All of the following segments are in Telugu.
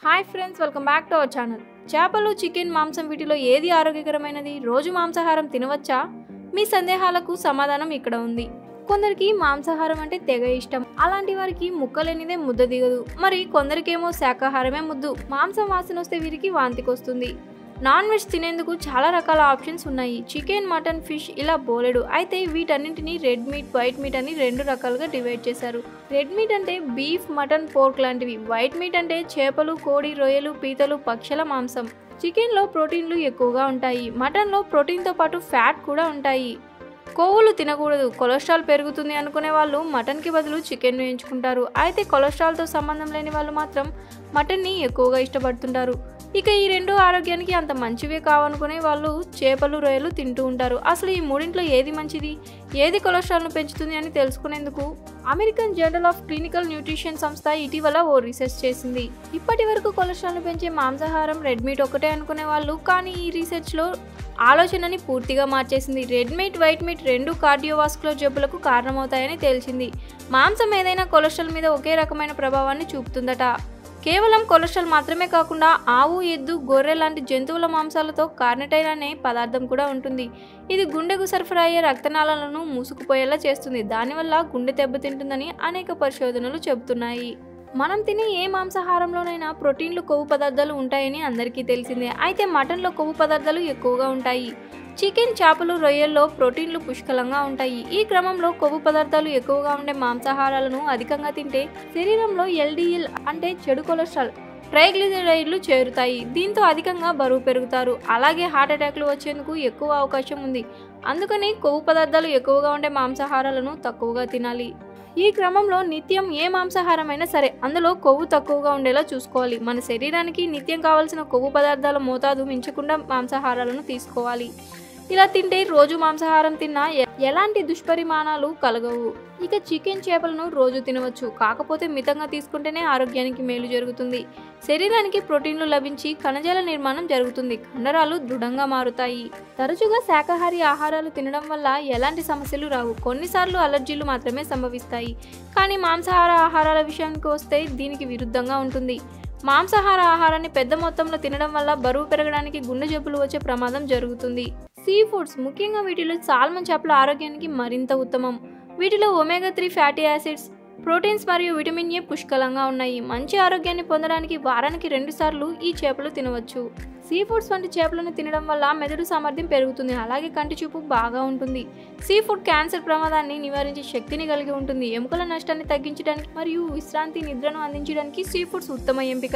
hi friends welcome back to our channel చేపలు చికెన్ మాంసం వీటిలో ఏది ఆరోగ్యకరమైనది రోజు మాంసాహారం తినవచ్చా మీ సందేహాలకు సమాధానం ఇక్కడ ఉంది కొందరికి మాంసాహారం అంటే తెగ ఇష్టం అలాంటి వారికి ముక్కలేనిదే ముద్ద దిగదు మరి కొందరికేమో శాకాహారమే ముద్దు మాంసం వాసన వస్తే వీరికి వాంతికొస్తుంది నాన్ వెజ్ తినేందుకు చాలా రకాల ఆప్షన్స్ ఉన్నాయి చికెన్ మటన్ ఫిష్ ఇలా బోలెడు అయితే వీటన్నింటినీ రెడ్ మీట్ వైట్ మీట్ అని రెండు రకాలుగా డివైడ్ చేశారు రెడ్ మీట్ అంటే బీఫ్ మటన్ పోర్క్ లాంటివి వైట్ మీట్ అంటే చేపలు కోడి రొయ్యలు పీతలు పక్షుల మాంసం చికెన్లో ప్రోటీన్లు ఎక్కువగా ఉంటాయి మటన్లో ప్రోటీన్తో పాటు ఫ్యాట్ కూడా ఉంటాయి కొవ్వులు తినకూడదు కొలెస్ట్రాల్ పెరుగుతుంది అనుకునే వాళ్ళు మటన్కి బదులు చికెన్ను ఎంచుకుంటారు అయితే కొలెస్ట్రాల్తో సంబంధం లేని వాళ్ళు మాత్రం మటన్ని ఎక్కువగా ఇష్టపడుతుంటారు ఇక ఈ రెండు ఆరోగ్యానికి అంత మంచివే కావనుకునే వాళ్ళు చేపలు రొయ్యలు తింటూ ఉంటారు అసలు ఈ మూడింట్లో ఏది మంచిది ఏది కొలెస్ట్రాల్ను పెంచుతుంది అని తెలుసుకునేందుకు American journal of clinical nutrition సంస్థ ఇటీవల ఓ రీసెర్చ్ చేసింది ఇప్పటి వరకు కొలెస్ట్రాల్ను పెంచే మాంసాహారం రెడ్ మీట్ ఒకటే అనుకునే వాళ్ళు కానీ ఈ రీసెర్చ్లో ఆలోచనని పూర్తిగా మార్చేసింది రెడ్ మీట్ వైట్ మీట్ రెండు కార్డియోవాస్కులర్ జబ్బులకు కారణమవుతాయని తేల్చింది మాంసం ఏదైనా కొలెస్ట్రాల్ మీద ఒకే రకమైన ప్రభావాన్ని చూపుతుందట కేవలం కొలెస్ట్రాల్ మాత్రమే కాకుండా ఆవు ఎద్దు గొర్రె లాంటి జంతువుల మాంసాలతో కార్నటైన్ అనే పదార్థం కూడా ఉంటుంది ఇది గుండెకు సరఫరా అయ్యే రక్తనాళాలను మూసుకుపోయేలా చేస్తుంది దానివల్ల గుండె దెబ్బతింటుందని అనేక పరిశోధనలు చెబుతున్నాయి మనం తినే ఏ మాంసాహారంలోనైనా ప్రోటీన్లు కొవ్వు పదార్థాలు ఉంటాయని అందరికీ తెలిసిందే అయితే మటన్లో కొవ్వు పదార్థాలు ఎక్కువగా ఉంటాయి చికెన్ చేపలు రొయ్యల్లో ప్రోటీన్లు పుష్కలంగా ఉంటాయి ఈ క్రమంలో కొవ్వు పదార్థాలు ఎక్కువగా ఉండే మాంసాహారాలను అధికంగా తింటే శరీరంలో ఎల్డిఎల్ అంటే చెడు కొలెస్ట్రాల్ ట్రైగ్లిజరైడ్లు చేరుతాయి దీంతో అధికంగా బరువు పెరుగుతారు అలాగే హార్ట్ అటాక్లు వచ్చేందుకు ఎక్కువ అవకాశం ఉంది అందుకని కొవ్వు పదార్థాలు ఎక్కువగా ఉండే మాంసాహారాలను తక్కువగా తినాలి ఈ క్రమంలో నిత్యం ఏ మాంసాహారమైనా సరే అందులో కొవ్వు తక్కువగా ఉండేలా చూసుకోవాలి మన శరీరానికి నిత్యం కావాల్సిన కొవ్వు పదార్థాల మోతాదు మించకుండా మాంసాహారాలను తీసుకోవాలి ఇలా తింటే రోజు మాంసాహారం తిన్నా ఎ- ఎలాంటి దుష్పరిమాణాలు కలగవు ఇక చికెన్ చేపలను రోజు తినవచ్చు కాకపోతే మితంగా తీసుకుంటేనే ఆరోగ్యానికి మేలు జరుగుతుంది శరీరానికి ప్రోటీన్లు లభించి కణజాల నిర్మాణం జరుగుతుంది కండరాలు దృఢంగా మారుతాయి తరచుగా శాకాహారి ఆహారాలు తినడం వల్ల ఎలాంటి సమస్యలు రావు కొన్నిసార్లు అలర్జీలు మాత్రమే సంభవిస్తాయి కానీ మాంసాహార ఆహారాల విషయానికి వస్తే దీనికి విరుద్ధంగా ఉంటుంది మాంసాహార ఆహారాన్ని పెద్ద మొత్తంలో తినడం వల్ల బరువు పెరగడానికి గుండె జబ్బులు వచ్చే ప్రమాదం జరుగుతుంది సీ ఫుడ్స్ ముఖ్యంగా వీటిలో సాల్మన్ చేపల ఆరోగ్యానికి మరింత ఉత్తమం వీటిలో omega three fatty acids proteins మరియు విటమిన్ ఏ పుష్కలంగా ఉన్నాయి మంచి ఆరోగ్యాన్ని పొందడానికి వారానికి రెండు సార్లు ఈ చేపలు తినవచ్చు సీ ఫుడ్స్ వంటి చేపలను తినడం వల్ల మెదడు సామర్థ్యం పెరుగుతుంది అలాగే కంటి చూపు బాగా ఉంటుంది సీ ఫుడ్ క్యాన్సర్ ప్రమాదాన్ని నివారించే శక్తిని కలిగి ఉంటుంది ఎముకల నష్టాన్ని తగ్గించడానికి మరియు విశ్రాంతి నిద్రను అందించడానికి సీ ఫుడ్స్ ఉత్తమ ఎంపిక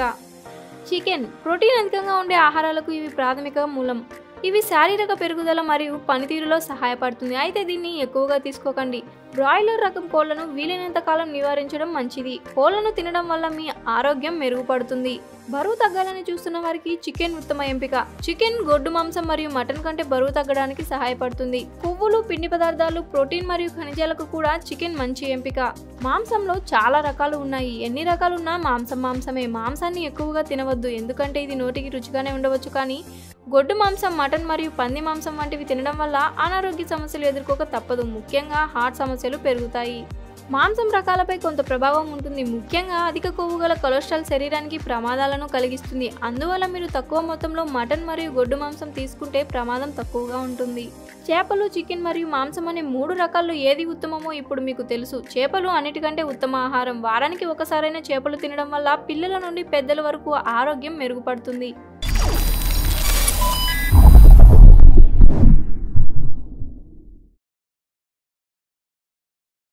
చికెన్ ప్రోటీన్ అధికంగా ఉండే ఆహారాలకు ఇవి ప్రాథమిక మూలం ఇవి శారీరక పెరుగుదల మరియు పనితీరులో సహాయపడుతుంది అయితే దీన్ని ఎక్కువగా తీసుకోకండి బ్రాయిలర్ రకం కోళ్లను వీలైనంత కాలం నివారించడం మంచిది కోళ్లను తినడం వల్ల మీ ఆరోగ్యం మెరుగుపడుతుంది బరువు తగ్గాలని చూస్తున్న వారికి చికెన్ ఉత్తమ ఎంపిక చికెన్ గొడ్డు మాంసం మరియు మటన్ కంటే బరువు తగ్గడానికి సహాయపడుతుంది కొవ్వులు పిండి పదార్థాలు ప్రోటీన్ మరియు ఖనిజాలకు కూడా చికెన్ మంచి ఎంపిక మాంసంలో చాలా రకాలు ఉన్నాయి ఎన్ని రకాలు ఉన్నా మాంసం మాంసమే మాంసాన్ని ఎక్కువగా తినవద్దు ఎందుకంటే ఇది నోటికి రుచిగానే ఉండవచ్చు కానీ గొడ్డు మాంసం మటన్ మరియు పంది మాంసం వంటివి తినడం వల్ల అనారోగ్య సమస్యలు ఎదుర్కోక తప్పదు ముఖ్యంగా హార్ట్ సమస్యలు పెరుగుతాయి మాంసం రకాలపై కొంత ప్రభావం ఉంటుంది ముఖ్యంగా అధిక కొవ్వు గల కొలెస్ట్రాల్ శరీరానికి ప్రమాదాలను కలిగిస్తుంది అందువల్ల మీరు తక్కువ మొత్తంలో మటన్ మరియు గొడ్డు మాంసం తీసుకుంటే ప్రమాదం తక్కువగా ఉంటుంది చేపలు చికెన్ మరియు మాంసం అనే మూడు రకాల్లో ఏది ఉత్తమమో ఇప్పుడు మీకు తెలుసు చేపలు అన్నిటికంటే ఉత్తమ ఆహారం వారానికి ఒకసారైనా చేపలు తినడం వల్ల పిల్లల నుండి పెద్దల వరకు ఆరోగ్యం మెరుగుపడుతుంది